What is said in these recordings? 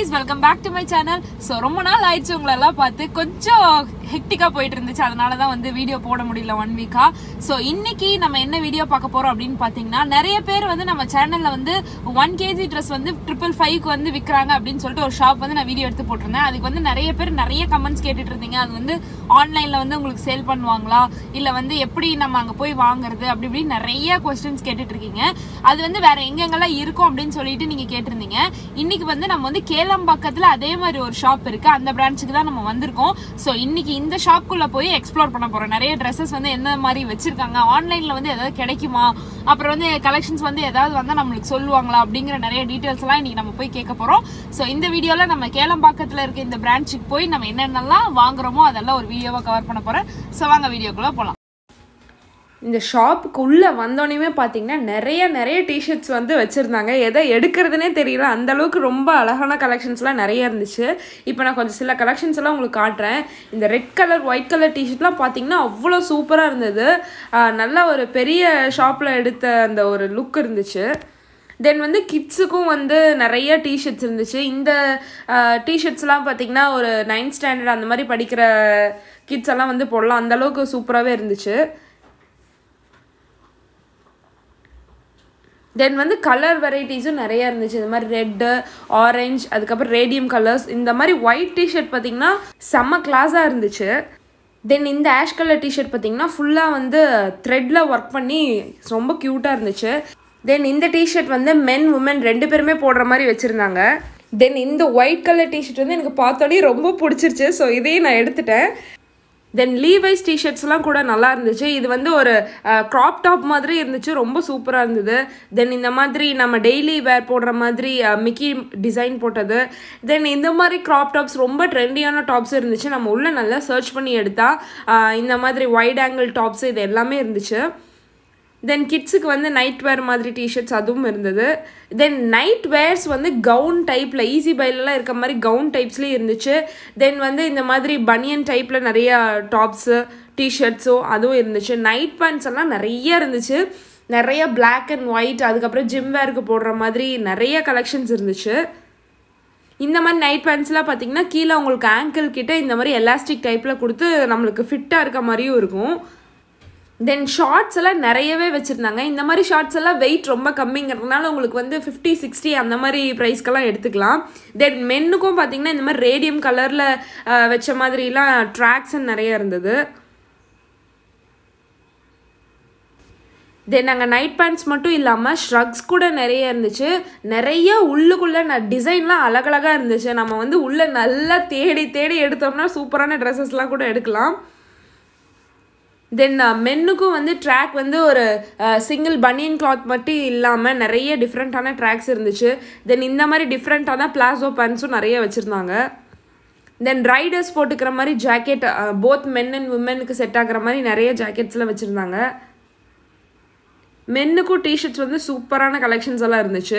guys welcome back to my channel so ரொம்ப நாள் ஆயிடுச்சு உங்களை எல்லாம் பார்த்து கொஞ்சம் ஹெக்டிக்காக போயிட்டு இருந்துச்சு அதனால தான் வந்து வீடியோ போட முடியல ஒன் வீக்கா ஸோ இன்னைக்கு நம்ம என்ன வீடியோ பார்க்க போறோம் அப்படின்னு பார்த்தீங்கன்னா நிறைய பேர் வந்து நம்ம சேனல்ல வந்து ஒன் கேஜி ட்ரெஸ் வந்து ட்ரிபிள் ஃபைவ்க்கு வந்து விற்கிறாங்க அப்படின்னு சொல்லிட்டு ஒரு ஷாப் வந்து நான் வீடியோ எடுத்து போட்டிருந்தேன் அதுக்கு வந்து நிறைய பேர் நிறைய கமெண்ட்ஸ் கேட்டுட்டு இருந்தீங்க அது வந்து ஆன்லைன்ல வந்து உங்களுக்கு சேல் பண்ணுவாங்களா இல்லை வந்து எப்படி நம்ம அங்கே போய் வாங்குறது அப்படி இப்படி நிறைய கொஸ்டின்ஸ் கேட்டுட்டு இருக்கீங்க அது வந்து வேற எங்கெங்கெல்லாம் இருக்கும் அப்படின்னு சொல்லிட்டு நீங்க கேட்டிருந்தீங்க இன்னைக்கு வந்து நம்ம வந்து கேளம்பாக்கத்துல அதே மாதிரி ஒரு ஷாப் இருக்கு அந்த பிரான்ச்சுக்கு தான் நம்ம வந்திருக்கோம் ஸோ இன்னைக்கு இந்த ஷாப்குள்ள போய் எக்ஸ்ப்ளோர் பண்ண போறோம் நிறைய ட்ரெஸ்ஸஸ் வந்து என்ன மாதிரி வச்சிருக்காங்க ஆன்லைன்ல வந்து ஏதாவது கிடைக்குமா அப்புறம் வந்து கலெக்ஷன்ஸ் வந்து ஏதாவது வந்தா நம்மளுக்கு சொல்லுவாங்களா அப்படிங்கிற நிறைய டீட்டெயில்ஸ் எல்லாம் இன்னைக்கு நம்ம போய் கேட்க போறோம் ஸோ இந்த வீடியோல நம்ம கேளம்பாக்கத்துல இருக்க இந்த பிரான்ச்சுக்கு போய் நம்ம என்னென்னலாம் வாங்குறோமோ அதெல்லாம் ஒரு வீடியோவா கவர் பண்ண போறேன் ஸோ வாங்க வீடியோக்குள்ள போலாம் இந்த ஷாப்புக்கு உள்ளே வந்தோடனே பார்த்தீங்கன்னா நிறைய நிறைய டிஷர்ட்ஸ் வந்து வச்சுருந்தாங்க எதை எடுக்கிறதுனே தெரியல அந்த அளவுக்கு ரொம்ப அழகான கலெக்ஷன்ஸ்லாம் நிறைய இருந்துச்சு இப்போ நான் கொஞ்சம் சில கலெக்ஷன்ஸ் எல்லாம் உங்களுக்கு காட்டுறேன் இந்த ரெட் கலர் ஒயிட் கலர் டிஷர்ட்லாம் பார்த்தீங்கன்னா அவ்வளோ சூப்பராக இருந்தது ஆஹ் நல்ல ஒரு பெரிய ஷாப்பில் எடுத்த அந்த ஒரு லுக் இருந்துச்சு தென் வந்து கிட்ஸுக்கும் வந்து நிறைய டிஷர்ட்ஸ் இருந்துச்சு இந்த டிஷர்ட்ஸ்லாம் பார்த்தீங்கன்னா ஒரு நைன்த் ஸ்டாண்டர்ட் அந்த மாதிரி படிக்கிற கிட்ஸ் எல்லாம் வந்து போடலாம் அந்த அளவுக்கு சூப்பராகவே இருந்துச்சு தென் வந்து கலர் வெரைட்டிஸும் நிறைய இருந்துச்சு இந்த மாதிரி ரெட்டு ஆரஞ்சு அதுக்கப்புறம் ரேடியம் கலர்ஸ் இந்த மாதிரி ஒயிட் டிஷர்ட் பார்த்தீங்கன்னா செம்ம கிளாஸாக இருந்துச்சு தென் இந்த ஆஷ் கலர் டிஷர்ட் பார்த்தீங்கன்னா ஃபுல்லாக வந்து த்ரெட்டில் ஒர்க் பண்ணி ரொம்ப க்யூட்டாக இருந்துச்சு தென் இந்த டிஷர்ட் வந்து மென் உமன் ரெண்டு பேருமே போடுற மாதிரி வச்சுருந்தாங்க தென் இந்த ஒயிட் கலர் டிஷர்ட் வந்து எனக்கு பார்த்தோன்னே ரொம்ப பிடிச்சிருச்சு ஸோ இதையும் நான் எடுத்துட்டேன் தென் லீவைஸ் டிஷர்ட்ஸ்லாம் கூட நல்லா இருந்துச்சு இது வந்து ஒரு க்ராப் டாப் மாதிரி இருந்துச்சு ரொம்ப சூப்பராக இருந்தது தென் இந்த மாதிரி நம்ம டெய்லி வேர் போடுற மாதிரி மிக்கி டிசைன் போட்டது தென் இந்த மாதிரி க்ராப் டாப்ஸ் ரொம்ப ட்ரெண்டியான டாப்ஸ் இருந்துச்சு நம்ம உள்ளே நல்லா சர்ச் பண்ணி எடுத்தால் இந்த மாதிரி வைட் ஆங்கிள் டாப்ஸ் இது எல்லாமே இருந்துச்சு தென் கிட்ஸுக்கு வந்து நைட் வேர் மாதிரி டிஷர்ட்ஸ் அதுவும் இருந்தது தென் நைட் வேர்ஸ் வந்து கவுன் டைப்பில் ஈஸி பைலெலாம் இருக்க மாதிரி கவுன் டைப்ஸ்லேயும் இருந்துச்சு தென் வந்து இந்த மாதிரி பனியன் டைப்பில் நிறையா டாப்ஸு டிஷர்ட்ஸோ அதுவும் இருந்துச்சு நைட் பேண்ட்ஸ் எல்லாம் நிறைய இருந்துச்சு நிறைய பிளாக் அண்ட் ஒயிட் அதுக்கப்புறம் ஜிம் வேருக்கு போடுற மாதிரி நிறைய கலெக்ஷன்ஸ் இருந்துச்சு இந்த மாதிரி நைட் பேண்ட்ஸ்லாம் பார்த்தீங்கன்னா கீழே உங்களுக்கு ஆங்கிள் கிட்ட இந்த மாதிரி எலாஸ்டிக் டைப்பில் கொடுத்து நம்மளுக்கு ஃபிட்டாக இருக்க மாதிரியும் இருக்கும் தென் ஷார்ட்ஸ் எல்லாம் நிறையவே வச்சுருந்தாங்க இந்த மாதிரி ஷார்ட்ஸ் எல்லாம் வெயிட் ரொம்ப கம்மிங்கிறதுனால உங்களுக்கு வந்து ஃபிஃப்டி சிக்ஸ்டி அந்த மாதிரி ப்ரைஸ்க்கெல்லாம் எடுத்துக்கலாம் தென் மென்னுக்கும் பார்த்தீங்கன்னா இந்த மாதிரி ரேடியம் கலரில் வச்ச மாதிரிலாம் ட்ராக்ஸ் நிறைய இருந்தது தென் அங்கே நைட் பேண்ட்ஸ் மட்டும் இல்லாமல் ஷ்ரக்ஸ் கூட நிறைய இருந்துச்சு நிறைய உள்ளுக்குள்ளே நான் டிசைன்லாம் அழகழகாக இருந்துச்சு நம்ம வந்து உள்ளே நல்லா தேடி தேடி எடுத்தோம்னா சூப்பரான ட்ரெஸ்ஸஸ்லாம் கூட எடுக்கலாம் தென் மென்னுக்கும் வந்து ட்ராக் வந்து ஒரு சிங்கிள் பனியன் கிளாத் மட்டும் இல்லாமல் நிறைய டிஃப்ரெண்ட்டான ட்ராக்ஸ் இருந்துச்சு தென் இந்த மாதிரி டிஃப்ரெண்ட்டான பிளாசோ பேண்ட்ஸும் நிறைய வச்சுருந்தாங்க தென் ரைடர்ஸ் போட்டுக்கிற மாதிரி ஜாக்கெட் போத் மென் அண்ட் உமனுக்கு செட் ஆகிற மாதிரி நிறைய ஜாக்கெட்ஸ்லாம் வச்சுருந்தாங்க மென்னுக்கும் டிஷர்ட்ஸ் வந்து சூப்பரான கலெக்ஷன்ஸ் எல்லாம் இருந்துச்சு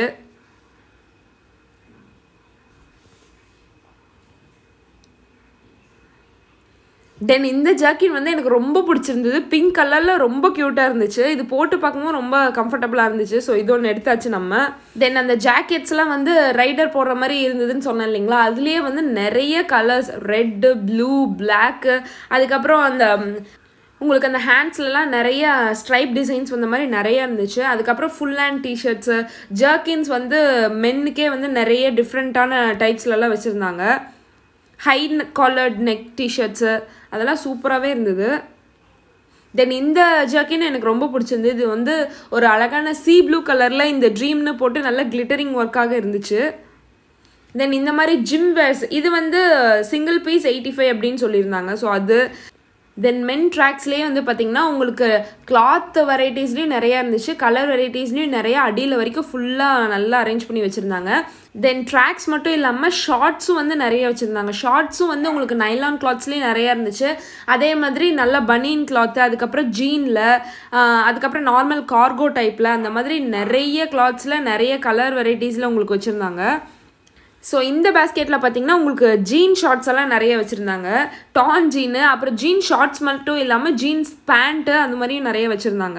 தென் இந்த ஜாக்கெட் வந்து எனக்கு ரொம்ப பிடிச்சிருந்தது பிங்க் கலரில் ரொம்ப க்யூட்டாக இருந்துச்சு இது போட்டு பார்க்கும்போது ரொம்ப கம்ஃபர்டபுளாக இருந்துச்சு ஸோ இது ஒன்று எடுத்தாச்சு நம்ம தென் அந்த ஜாக்கெட்ஸ்லாம் வந்து ரைடர் போடுற மாதிரி இருந்ததுன்னு சொன்னேன் இல்லைங்களா அதுலேயே வந்து நிறைய கலர்ஸ் ரெட்டு ப்ளூ பிளாக்கு அதுக்கப்புறம் அந்த உங்களுக்கு அந்த ஹேண்ட்ஸ்லலாம் நிறைய ஸ்ட்ரைப் டிசைன்ஸ் வந்த மாதிரி நிறைய இருந்துச்சு அதுக்கப்புறம் ஃபுல் ஹேண்ட் டிஷர்ட்ஸு ஜர்க்கின்ஸ் வந்து மென்னுக்கே வந்து நிறைய டிஃப்ரெண்ட்டான டைப்ஸ்லலாம் வச்சுருந்தாங்க ஹை காலர்ட் நெக் டிஷர்ட்ஸு அதெல்லாம் சூப்பராகவே இருந்தது தென் இந்த ஜர்க்கின் எனக்கு ரொம்ப பிடிச்சிருந்தது இது வந்து ஒரு அழகான சி ப்ளூ கலரில் இந்த ட்ரீம்னு போட்டு நல்ல கிளிட்டரிங் ஒர்க்காக இருந்துச்சு தென் இந்த மாதிரி ஜிம் வேர்ஸ் இது வந்து சிங்கிள் பீஸ் எயிட்டி ஃபைவ் அப்படின்னு சொல்லியிருந்தாங்க ஸோ அது தென் மென் ட்ராக்ஸ்லேயே வந்து பார்த்திங்கன்னா உங்களுக்கு கிளாத் வெரைட்டிஸ்லேயும் நிறையா இருந்துச்சு கலர் வெரைட்டிஸ்லேயும் நிறையா அடியில் வரைக்கும் ஃபுல்லாக நல்லா அரேஞ்ச் பண்ணி வச்சுருந்தாங்க தென் ட்ராக்ஸ் மட்டும் இல்லாமல் ஷார்ட்ஸும் வந்து நிறைய வச்சுருந்தாங்க ஷார்ட்ஸும் வந்து உங்களுக்கு நைலான் கிளாத்ஸ்லேயும் நிறையா இருந்துச்சு அதே மாதிரி நல்ல பனியன் கிளாத்து அதுக்கப்புறம் ஜீனில் அதுக்கப்புறம் நார்மல் கார்கோ டைப்பில் அந்த மாதிரி நிறைய கிளாத்ஸில் நிறைய கலர் வெரைட்டிஸில் உங்களுக்கு வச்சுருந்தாங்க ஸோ இந்த பேஸ்கெட்டில் பார்த்தீங்கன்னா உங்களுக்கு ஜீன் ஷார்ட்ஸ் எல்லாம் நிறைய வச்சுருந்தாங்க டான் ஜீனு அப்புறம் ஜீன் ஷார்ட்ஸ் மட்டும் இல்லாமல் ஜீன்ஸ் பேண்ட்டு அந்த மாதிரியும் நிறைய வச்சுருந்தாங்க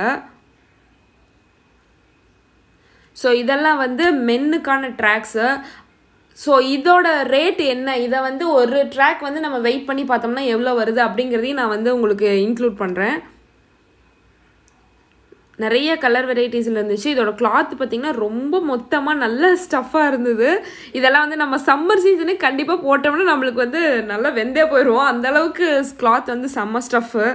ஸோ இதெல்லாம் வந்து மென்னுக்கான ட்ராக்ஸு ஸோ இதோட ரேட் என்ன இதை வந்து ஒரு ட்ராக் வந்து நம்ம வெயிட் பண்ணி பார்த்தோம்னா எவ்வளோ வருது அப்படிங்கிறதையும் நான் வந்து உங்களுக்கு இன்க்ளூட் பண்ணுறேன் நிறைய கலர் வெரைட்டிஸில் இருந்துச்சு இதோட கிளாத் பார்த்திங்கன்னா ரொம்ப மொத்தமாக நல்ல ஸ்டஃப்பாக இருந்தது இதெல்லாம் வந்து நம்ம சம்மர் சீசனுக்கு கண்டிப்பாக போட்டோம்னா நம்மளுக்கு வந்து நல்லா வெந்தே போயிடுவோம் அந்த அளவுக்கு கிளாத் வந்து செம்ம ஸ்டஃப்பு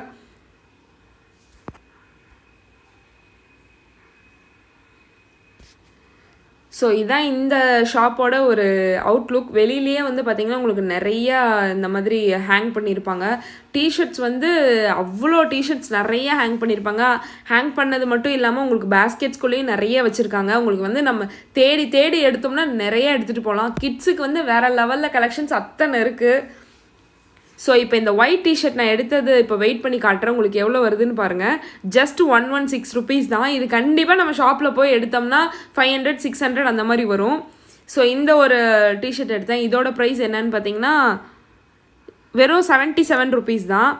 ஸோ இதான் இந்த ஷாப்போட ஒரு அவுட்லுக் வெளியிலேயே வந்து பார்த்திங்கன்னா உங்களுக்கு நிறையா இந்த மாதிரி ஹேங் பண்ணியிருப்பாங்க டிஷர்ட்ஸ் வந்து அவ்வளோ டிஷர்ட்ஸ் நிறைய ஹேங் பண்ணியிருப்பாங்க ஹேங் பண்ணது மட்டும் இல்லாமல் உங்களுக்கு பேஸ்கெட்ஸ்குள்ளேயும் நிறைய வச்சுருக்காங்க உங்களுக்கு வந்து நம்ம தேடி தேடி எடுத்தோம்னா நிறைய எடுத்துகிட்டு போகலாம் கிட்ஸுக்கு வந்து வேறு லெவலில் கலெக்ஷன்ஸ் அத்தனை இருக்குது ஸோ இப்போ இந்த ஒயிட் டிஷர்ட் நான் எடுத்தது இப்போ வெயிட் பண்ணி காட்டுறேன் உங்களுக்கு எவ்வளோ வருதுன்னு பாருங்கள் just one one six rupees தான் இது கண்டிப்பாக நம்ம ஷாப்பில் போய் எடுத்தோம்னா ஃபைவ் ஹண்ட்ரட் சிக்ஸ் ஹண்ட்ரட் அந்த மாதிரி வரும் ஸோ இந்த ஒரு டிஷர்ட் எடுத்தேன் இதோட ப்ரைஸ் என்னன்னு பார்த்தீங்கன்னா வெறும் செவன்ட்டி செவன் ருபீஸ் தான்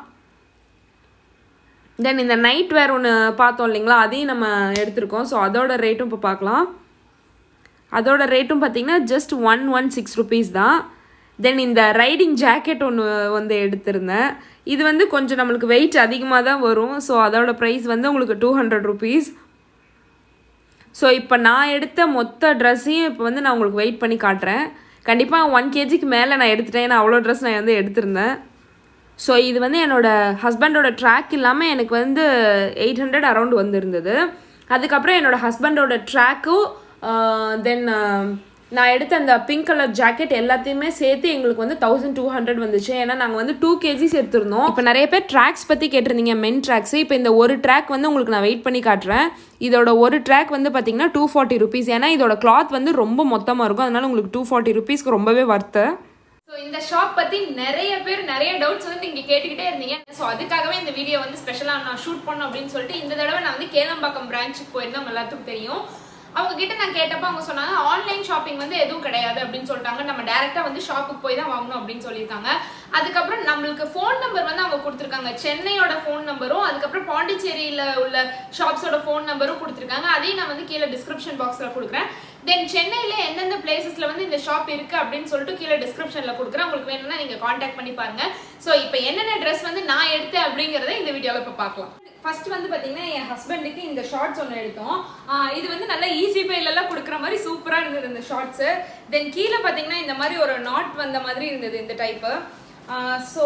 தென் இந்த நைட் வேர் ஒன்று பார்த்தோம் இல்லைங்களா அதையும் நம்ம எடுத்திருக்கோம் ஸோ அதோட ரேட்டும் இப்போ பார்க்கலாம் அதோட ரேட்டும் பார்த்தீங்கன்னா just one one six rupees தான் தென் இந்த ரைடிங் ஜாக்கெட் ஒன்று வந்து எடுத்திருந்தேன் இது வந்து கொஞ்சம் நம்மளுக்கு வெயிட் அதிகமாக தான் வரும் ஸோ அதோட ப்ரைஸ் வந்து உங்களுக்கு டூ ஹண்ட்ரட் ருபீஸ் ஸோ இப்போ நான் எடுத்த மொத்த ட்ரெஸ்ஸையும் இப்போ வந்து நான் உங்களுக்கு வெயிட் பண்ணி காட்டுறேன் கண்டிப்பாக ஒன் கேஜிக்கு மேலே நான் எடுத்துட்டேன் ஏன்னா அவ்வளோ ட்ரெஸ் நான் வந்து எடுத்திருந்தேன் ஸோ இது வந்து என்னோடய ஹஸ்பண்டோட ட்ராக் இல்லாமல் எனக்கு வந்து எயிட் ஹண்ட்ரட் அரௌண்ட் வந்துருந்தது அதுக்கப்புறம் என்னோடய ஹஸ்பண்டோட ட்ராக்கும் தென் நான் எடுத்த அந்த பிங்க் கலர் ஜாக்கெட் எல்லாத்தையுமே சேர்த்து எங்களுக்கு வந்து தௌசண்ட் டூ ஹண்ட்ரட் வந்துச்சு ஏன்னா நாங்கள் வந்து டூ கேஜிஸ் எடுத்திருந்தோம் இப்போ நிறைய பேர் ட்ராக்ஸ் பற்றி கேட்டிருந்தீங்க மென் ட்ராக்ஸ் இப்போ இந்த ஒரு ட்ராக் வந்து உங்களுக்கு நான் வெயிட் பண்ணி காட்டுறேன் இதோட ஒரு ட்ராக் வந்து பார்த்தீங்கன்னா டூ ஃபார்ட்டி ருபீஸ் ஏன்னா இதோட கிளாத் வந்து ரொம்ப மொத்தமாக இருக்கும் அதனால உங்களுக்கு டூ ஃபார்ட்டி ருபீஸ்க்கு ரொம்பவே வர்த்து ஸோ இந்த ஷாப் பத்தி நிறைய பேர் நிறைய டவுட்ஸ் வந்து நீங்க கேட்டுக்கிட்டே இருந்தீங்க ஸோ அதுக்காகவே இந்த வீடியோ வந்து ஸ்பெஷலா நான் ஷூட் பண்ணோம் அப்படின்னு சொல்லிட்டு இந்த தடவை நான் வந்து கேளம்பாக்கம் பிரான்ச்சுக்கு போயிருந்தேன் உங்க எல்லாத்துக்கும் தெரியும் அவங்க கிட்ட நான் கேட்டப்ப அவங்க சொன்னாங்க ஆன்லைன் ஷாப்பிங் வந்து எதுவும் கிடையாது அப்படின்னு சொல்லிட்டாங்க நம்ம டேரக்டா வந்து ஷாப்புக்கு போய் தான் வாங்கணும் அப்படின்னு சொல்லியிருக்காங்க அதுக்கப்புறம் நம்மளுக்கு ஃபோன் நம்பர் வந்து அவங்க கொடுத்துருக்காங்க சென்னையோட ஃபோன் நம்பரும் அதுக்கப்புறம் பாண்டிச்சேரியில உள்ள ஷாப்ஸோட ஃபோன் நம்பரும் கொடுத்துருக்காங்க அதையும் நான் வந்து கீழே டிஸ்கிரிப்ஷன் பாக்ஸ்ல கொடுக்குறேன் தென் சென்னையில எந்தெந்த பிளேசஸ்ல வந்து இந்த ஷாப் இருக்கு அப்படின்னு சொல்லிட்டு கீழே டிஸ்கிரிப்ஷன்ல கொடுக்குறேன் உங்களுக்கு வேணும்னா நீங்க காண்டாக்ட் பண்ணி பாருங்க ஸோ இப்போ என்னென்ன ட்ரெஸ் வந்து நான் எடுத்தேன் அப்படிங்கறத இந்த வீடியோல இப்போ பார்க்கலாம் ஃபர்ஸ்ட் வந்து பாத்தீங்கன்னா என் ஹஸ்பண்டுக்கு இந்த ஷார்ட்ஸ் ஒன்று எடுத்தோம் ஆஹ் இது வந்து நல்லா ஈஸி எல்லாம் கொடுக்குற மாதிரி சூப்பரா இருந்தது இந்த ஷார்ட்ஸ் தென் கீழே பாத்தீங்கன்னா இந்த மாதிரி ஒரு நாட் வந்த மாதிரி இருந்தது இந்த டைப்பு ஸோ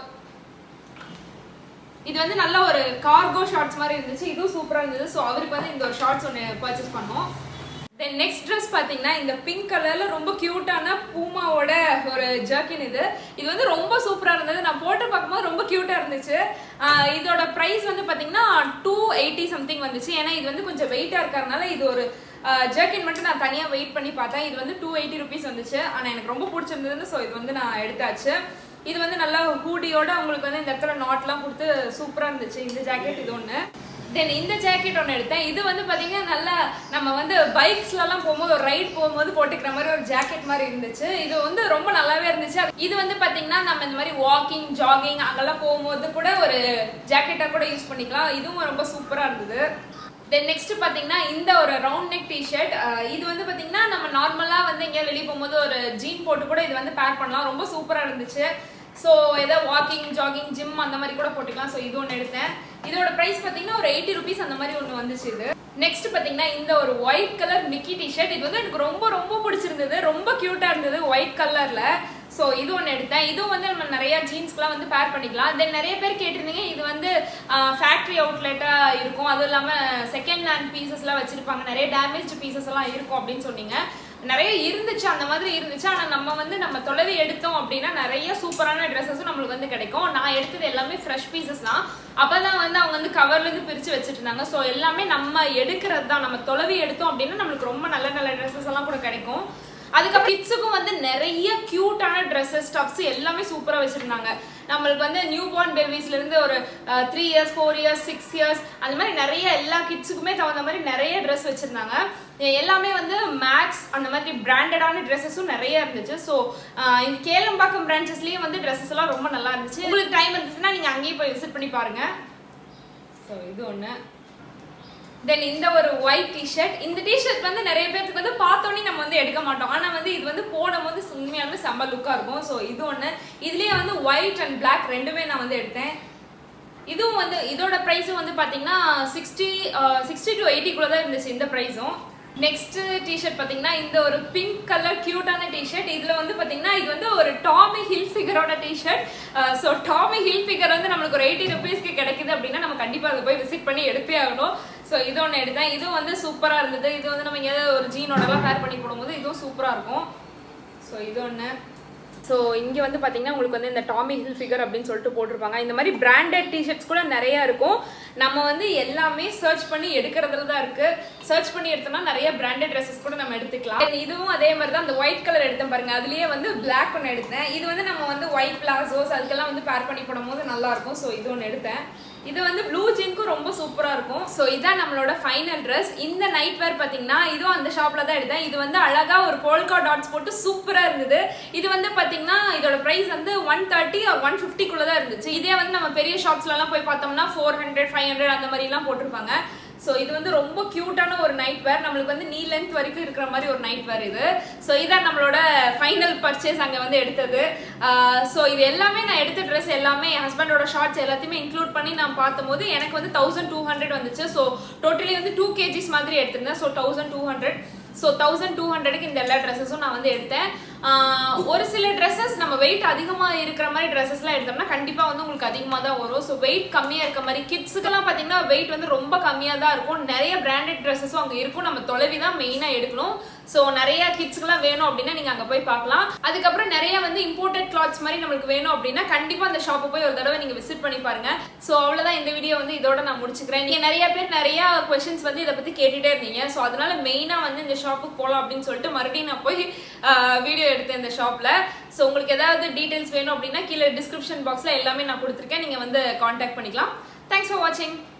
இது வந்து நல்ல ஒரு கார்கோ ஷார்ட்ஸ் மாதிரி இருந்துச்சு இதுவும் சூப்பரா இருந்தது ஸோ அவருக்கு வந்து இந்த ஒரு ஷார்ட்ஸ் ஒன்று பர்ச்சேஸ் பண்ணோம் தென் நெக்ஸ்ட் ட்ரெஸ் பார்த்தீங்கன்னா இந்த பிங்க் கலர்ல ரொம்ப கியூட்டான பூமாவோட ஒரு ஜர்க்கின் இது இது வந்து ரொம்ப சூப்பரா இருந்தது நான் போட்டு பார்க்கும்போது ரொம்ப கியூட்டா இருந்துச்சு ஆஹ் இதோட ப்ரைஸ் வந்து பார்த்தீங்கன்னா டூ எயிட்டி சம்திங் வந்துச்சு ஏன்னா இது வந்து கொஞ்சம் வெயிட்டா இருக்கறனால இது ஒரு ஜர்க்கின் மட்டும் நான் தனியாக வெயிட் பண்ணி பார்த்தேன் இது வந்து டூ எயிட்டி ருபீஸ் வந்துச்சு ஆனால் எனக்கு ரொம்ப பிடிச்சிருந்ததுன்னு ஸோ இது வந்து நான் எடுத்தாச்சு இது வந்து நல்லா ஹூடியோட உங்களுக்கு வந்து இந்த இடத்துல நாட்லாம் கொடுத்து சூப்பராக இருந்துச்சு இந்த ஜாக்கெட் இது ஒன்று தென் இந்த ஜாக்கெட் ஒன்று எடுத்தேன் இது வந்து பார்த்தீங்கன்னா நல்லா நம்ம வந்து பைக்ஸ்லலாம் போகும்போது ஒரு ரைட் போகும்போது போட்டுக்கிற மாதிரி ஒரு ஜாக்கெட் மாதிரி இருந்துச்சு இது வந்து ரொம்ப நல்லாவே இருந்துச்சு இது வந்து பார்த்தீங்கன்னா நம்ம இந்த மாதிரி வாக்கிங் ஜாகிங் அங்கெல்லாம் போகும்போது கூட ஒரு ஜாக்கெட்டாக கூட யூஸ் பண்ணிக்கலாம் இதுவும் ரொம்ப சூப்பராக இருந்தது தென் நெக்ஸ்ட் பார்த்தீங்கன்னா இந்த ஒரு ரவுண்ட் நெக் டிஷர்ட் இது வந்து பார்த்தீங்கன்னா நம்ம நார்மலாக வந்து எங்கேயாவது வெளியே போகும்போது ஒரு ஜீன் போட்டு கூட இது வந்து பேர் பண்ணலாம் ரொம்ப சூப்பராக இருந்துச்சு ஸோ ஏதோ வாக்கிங் ஜாகிங் ஜிம் அந்த மாதிரி கூட போட்டுக்கலாம் ஸோ இது ஒன்று எடுத்தேன் இதோட ப்ரைஸ் பார்த்தீங்கன்னா ஒரு எயிட்டி ருபீஸ் அந்த மாதிரி ஒன்று வந்துச்சு இது நெக்ஸ்ட் பார்த்தீங்கன்னா இந்த ஒரு ஒயிட் கலர் மிக்கி டிஷர்ட் இது வந்து எனக்கு ரொம்ப ரொம்ப பிடிச்சிருந்தது ரொம்ப க்யூட்டாக இருந்தது ஒயிட் கலரில் ஸோ இது ஒன்று எடுத்தேன் இதுவும் வந்து நம்ம நிறைய ஜீன்ஸ்க்குலாம் வந்து பேர் பண்ணிக்கலாம் தென் நிறைய பேர் கேட்டிருந்தீங்க இது வந்து ஃபேக்ட்ரி அவுட்லெட்டாக இருக்கும் அதுவும் இல்லாமல் செகண்ட் ஹேண்ட் பீசஸ்லாம் வச்சுருப்பாங்க நிறைய டேமேஜ் பீசஸ் எல்லாம் இருக்கும் அப்படின்னு சொன்னீங்க நிறைய இருந்துச்சு அந்த மாதிரி இருந்துச்சு ஆனால் நம்ம வந்து நம்ம தொலைவி எடுத்தோம் அப்படின்னா நிறைய சூப்பரான ட்ரெஸ்ஸஸும் நம்மளுக்கு வந்து கிடைக்கும் நான் எடுத்தது எல்லாமே ஃப்ரெஷ் பீசஸ் தான் அப்போ தான் வந்து அவங்க வந்து கவர்லேருந்து பிரித்து வச்சுட்டு இருந்தாங்க ஸோ எல்லாமே நம்ம எடுக்கிறது தான் நம்ம தொலைவி எடுத்தோம் அப்படின்னா நம்மளுக்கு ரொம்ப நல்ல நல்ல ட்ரெஸ்ஸஸ் எல்லாம் கூட கிடைக்கும் அதுக்கப்புறம் கிட்ஸுக்கும் வந்து நிறைய க்யூட்டான ட்ரெஸ்ஸஸ் ஸ்டப்ஸ் எல்லாமே சூப்பராக வச்சுருந்தாங்க நம்மளுக்கு வந்து நியூ பார்ன் பேபிஸ்லேருந்து ஒரு three years four years six years அந்த மாதிரி நிறைய எல்லா கிட்ஸுக்குமே தகுந்த மாதிரி நிறைய ட்ரெஸ் வச்சுருந்தாங்க எல்லாமே வந்து மேக்ஸ் அந்த மாதிரி பிராண்டடான ட்ரெஸ்ஸஸும் நிறைய இருந்துச்சு ஸோ இந்த கேளம்பாக்கம் பிரான்ச்சஸ்லேயும் வந்து ட்ரெஸ்ஸஸ் எல்லாம் ரொம்ப நல்லா இருந்துச்சு உங்களுக்கு டைம் இருந்துச்சுன்னா நீங்கள் அங்கேயும் போய் விசிட் பண்ணி பாருங்கள் ஸோ இது ஒன்று தென் இந்த ஒரு ஒயிட் டிஷர்ட் இந்த டிஷர்ட் வந்து நிறைய பேருக்கு வந்து பார்த்தோன்னே நம்ம வந்து எடுக்க மாட்டோம் ஆனால் வந்து இது வந்து போடும் போது செம்ம லுக்காக இருக்கும் ஸோ இது ஒன்று இதுலேயே வந்து ஒயிட் அண்ட் Black ரெண்டுமே நான் வந்து எடுத்தேன் இதுவும் வந்து இதோட ப்ரைஸும் வந்து பார்த்தீங்கன்னா சிக்ஸ்டி சிக்ஸ்டி டு எயிட்டிக்குள்ளே தான் இருந்துச்சு இந்த ப்ரைஸும் நெக்ஸ்ட் டிஷர்ட் பார்த்தீங்கன்னா இந்த ஒரு பிங்க் கலர் க்யூட்டான டிஷர்ட் இதில் வந்து பார்த்தீங்கன்னா இது வந்து ஒரு டாமி ஹில் ஃபிகரோட t-shirt so Tommy Hilfiger வந்து நம்மளுக்கு ஒரு எயிட்டி ருபீஸ்க்கு கிடைக்குது அப்படின்னா நம்ம கண்டிப்பாக அதை போய் விசிட் பண்ணி எடுத்தே ஆகணும் ஸோ இது ஒன்று எடுத்தேன் இது வந்து சூப்பராக இருந்தது இது வந்து நம்ம எங்கேயாவது ஒரு ஜீனோடலாம் பேர் பண்ணி போடும்போது இதுவும் சூப்பராக இருக்கும் ஸோ இது ஒன்று ஸோ இங்கே வந்து பார்த்தீங்கன்னா உங்களுக்கு வந்து இந்த டாமி ஹில் ஃபிகர் அப்படின்னு சொல்லிட்டு போட்டிருப்பாங்க இந்த மாதிரி பிராண்டட் டிஷர்ட்ஸ் கூட நிறைய இருக்கும் நம்ம வந்து எல்லாமே சர்ச் பண்ணி எடுக்கிறதுல தான் இருக்கு சர்ச் பண்ணி எடுத்தோம்னா நிறைய பிராண்டட் ட்ரெஸ்ஸஸ் கூட நம்ம எடுத்துக்கலாம் And இதுவும் அதே மாதிரி தான் அந்த ஒயிட் கலர் எடுத்தேன் பாருங்க அதுலயே வந்து Black ஒன்று எடுத்தேன் இது வந்து நம்ம வந்து ஒயிட் பிளாசோஸ் அதுக்கெல்லாம் வந்து பேர் பண்ணி போடும்போது நல்லா இருக்கும் ஸோ இது ஒன்று எடுத்தேன் இது வந்து ப்ளூ ஜின்க்கும் ரொம்ப சூப்பரா இருக்கும் ஸோ இதான் நம்மளோட ஃபைனல் ட்ரெஸ் இந்த நைட் வேர் பார்த்தீங்கன்னா இதுவும் அந்த ஷாப்ல தான் எடுத்தேன் இது வந்து அழகா ஒரு போல்கா டாட்ஸ் போட்டு சூப்பரா இருந்தது இது வந்து பார்த்தீங்கன்னா இதோட ப்ரைஸ் வந்து ஒன் தேர்ட்டி ஒன் ஃபிஃப்டிக்குள்ள தான் இருந்துச்சு இதே வந்து நம்ம பெரிய ஷாப்ஸ்லலாம் போய் பார்த்தோம்னா ஃபோர் ஹண்ட்ரட் ஃபைவ் ஹண்ட்ரட் அந்த மாதிரிலாம் போட்டிருப்பாங்க ஸோ இது வந்து ரொம்ப க்யூட்டான ஒரு நைட் வேர் நம்மளுக்கு வந்து நீ லென்த் வரைக்கும் இருக்கிற மாதிரி ஒரு நைட் வேர் இது ஸோ இதான் நம்மளோட ஃபைனல் பர்ச்சேஸ் அங்கே வந்து எடுத்தது ஸோ இது எல்லாமே நான் எடுத்த ட்ரெஸ் எல்லாமே என் ஹஸ்பண்டோட ஷார்ட்ஸ் எல்லாத்தையுமே இன்க்ளூட் பண்ணி நான் பார்த்தபோது எனக்கு வந்து தௌசண்ட் டூ ஹண்ட்ரட் வந்துச்சு ஸோ டோட்டலி வந்து டூ கேஜிஸ் மாதிரி எடுத்திருந்தேன் so thousand two hundred so thousand two ஹண்ட்ரடுக்கு இந்த எல்லா ட்ரெஸ்ஸஸும் நான் வந்து எடுத்தேன் ஆஹ் ஒரு சில ட்ரெஸ்ஸஸ் நம்ம வெயிட் அதிகமாக இருக்கிற மாதிரி ட்ரெஸ்ஸஸ்லாம் எடுத்தோம்னா கண்டிப்பாக வந்து உங்களுக்கு அதிகமாக தான் வரும் ஸோ வெயிட் கம்மியாக இருக்க மாதிரி கிட்ஸுக்கெல்லாம் பார்த்தீங்கன்னா வெயிட் வந்து ரொம்ப கம்மியாக தான் இருக்கும் நிறைய பிராண்டட் ட்ரெஸ்ஸஸும் அங்கே இருக்கும் நம்ம தொலைவி தான் மெயினாக எடுக்கணும் ஸோ நிறைய கிட்ஸ்க்குலாம் வேணும் அப்படின்னா நீங்கள் அங்கே போய் பார்க்கலாம் அதுக்கப்புறம் நிறைய வந்து இம்போர்ட்டட் கிளாத்ஸ் மாதிரி நம்மளுக்கு வேணும் அப்படின்னா கண்டிப்பாக அந்த ஷாப்பை போய் ஒரு தடவை நீங்கள் விசிட் பண்ணி பாருங்க ஸோ அவ்வளோதான் இந்த வீடியோ வந்து இதோட நான் முடிச்சுக்கிறேன் நீங்கள் நிறைய பேர் நிறைய கொஷின்ஸ் வந்து இதை பற்றி கேட்டுட்டே இருந்தீங்க ஸோ அதனால மெயினாக வந்து இந்த ஷாப்புக்கு போகலாம் அப்படின்னு சொல்லிட்டு மறுபடியும் நான் போய் வீடியோ எடுத்தேன் இந்த ஷாப்பில் ஸோ உங்களுக்கு ஏதாவது டீட்டெயில்ஸ் வேணும் அப்படின்னா கீழே டிஸ்கிரிப்ஷன் பாக்ஸில் எல்லாமே நான் கொடுத்துருக்கேன் நீங்கள் வந்து காண்டாக்ட் பண்ணிக்கலாம் தேங்க்ஸ் ஃபார் வாட்சிங்